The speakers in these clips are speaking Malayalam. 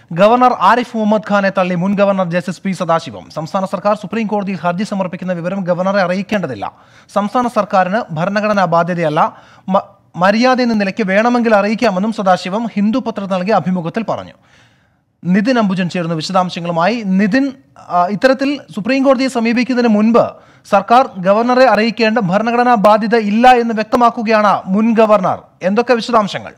ഗവർണർ ആരിഫ് മുഹമ്മദ് ഖാനെ തള്ളി മുൻ ഗവർണർ ജസ്റ്റിസ് പി സദാശിവം സംസ്ഥാന സർക്കാർ സുപ്രീം കോടതിയിൽ ഹർജി സമർപ്പിക്കുന്ന വിവരം ഗവർണറെ അറിയിക്കേണ്ടതില്ല സംസ്ഥാന സർക്കാരിന് ഭരണഘടനാ ബാധ്യതയല്ല മ- മര്യാദ എന്ന നിലയ്ക്ക് വേണമെങ്കിൽ അറിയിക്കാമെന്നും സദാശിവം ഹിന്ദു പത്രത്തിൽ നൽകിയ അഭിമുഖത്തിൽ പറഞ്ഞു നിതിൻ അംബുജൻ ചേർന്ന് വിശദാംശങ്ങളുമായി നിതിൻ ആ, ഇത്തരത്തിൽ സുപ്രീം കോടതിയെ സമീപിക്കുന്നതിന് മുൻപ് സർക്കാർ ഗവർണറെ അറിയിക്കേണ്ട ഭരണഘടനാ ബാധ്യത ഇല്ല എന്ന് വ്യക്തമാക്കുകയാണ് മുൻ ഗവർണർ എന്തൊക്കെ വിശദാംശങ്ങൾ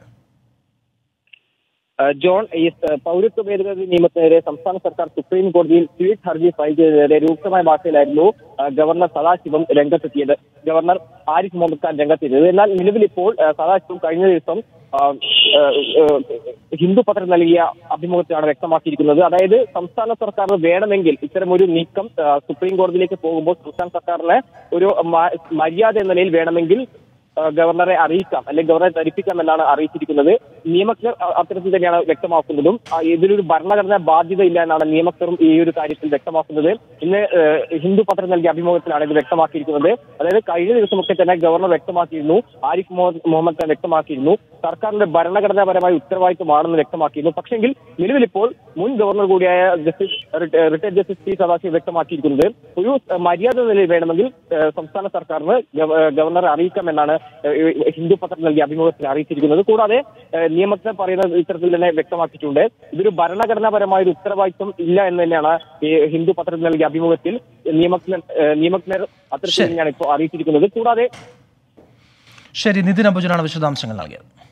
ഏഹ് ജോൺ ഈ ഏഹ് പൗരത്വ ഭേദഗതി നിയമത്തിനെതിരെ സംസ്ഥാന സർക്കാർ സുപ്രീം കോടതിയിൽ ട്വീറ്റ് ഹർജി ഫയൽ ചെയ്തതിനെതിരെ രൂക്ഷമായ ഭാഷയിലായിരുന്നു ഏഹ് ഗവർണർ സദാശിവം രംഗത്തെത്തിയത് ഗവർണർ ആരിഫ് മുഹമ്മദ് ഖാൻ രംഗത്തെത്തിയത് എന്നാൽ നിലവിൽ ഇപ്പോൾ ഏഹ് സദാശിവം കഴിഞ്ഞ ദിവസം ആഹ്, ഏഹ്, ഏഹ്, ഹിന്ദു പത്രം നൽകിയ അഭിമുഖത്തിലാണ് വ്യക്തമാക്കിയിരിക്കുന്നത് അതായത് സംസ്ഥാന സർക്കാരിന് വേണമെങ്കിൽ ഇത്തരമൊരു നീക്കം ഏഹ് സുപ്രീം കോടതിയിലേക്ക് പോകുമ്പോൾ സംസ്ഥാന സർക്കാരിന് ഒരു മ- മര്യാദ എന്ന നിലയിൽ വേണമെങ്കിൽ ഏഹ് ഗവർണറെ അറിയിക്കാം അല്ലെങ്കിൽ ഗവർണറെ ധരിപ്പിക്കാം എന്നാണ് അറിയിച്ചിരിക്കുന്നത് നിയമജ്ഞർ അ- അത്തരത്തിൽ തന്നെയാണ് വ്യക്തമാക്കുന്നതും ആ, ഇതിലൊരു ഭരണഘടനാ ബാധ്യത ഇല്ല എന്നാണ് നിയമജ്ഞരും ഈ ഒരു കാര്യത്തിൽ വ്യക്തമാക്കുന്നത് ഇന്ന് ഏഹ്, ഹിന്ദു പത്രം നൽകിയ അഭിമുഖത്തിലാണ് ഇത് വ്യക്തമാക്കിയിരിക്കുന്നത് അതായത് കഴിഞ്ഞ ദിവസമൊക്കെ തന്നെ ഗവർണർ വ്യക്തമാക്കിയിരുന്നു ആരിഫ് മുഹമ്മദ് മുഹമ്മദ് ഖാൻ വ്യക്തമാക്കിയിരുന്നു സർക്കാരിന്റെ ഭരണഘടനാപരമായ ഉത്തരവാദിത്വമാണെന്ന് വ്യക്തമാക്കിയിരുന്നു പക്ഷെങ്കിൽ നിലവിൽ ഇപ്പോൾ മുൻ ഗവർണർ കൂടിയായ justice retired justice P Sathasivam വ്യക്തമാക്കിയിരിക്കുന്നത് ഒരു ഏഹ്, മര്യാദ നിലയിൽ വേണമെങ്കിൽ ഏഹ്, സംസ്ഥാന സർക്കാരിന് ഗവ- ഏഹ്, ഗവർണറെ അറിയിക്കാമെന്നാണ് ഏഹ്, ഹിന്ദു പത്രം നൽകിയ അഭിമുഖത്തിൽ അറിയിച്ചിരിക്കുന്നത് കൂടാതെ ഏഹ്, നിയമജ്ഞർ പറയുന്നത് ഇത്തരത്തിൽ തന്നെ വ്യക്തമാക്കിയിട്ടുണ്ട് ഇതൊരു ഭരണഘടനാപരമായ ഒരു ഉത്തരവാദിത്വം ഇല്ല എന്ന് തന്നെയാണ് ഈ ഹിന്ദു പത്രത്തിൽ നൽകിയ അഭിമുഖത്തിൽ നിയമജ്ഞർ ഏഹ്, നിയമജ്ഞർ അത്തരത്തിൽ ശരി. തന്നെയാണ് ഇപ്പോൾ അറിയിച്ചിരിക്കുന്നത് കൂടാതെ ശരി നിതിൻ അംബുജനാണ് വിശദാംശങ്ങൾ നൽകിയത്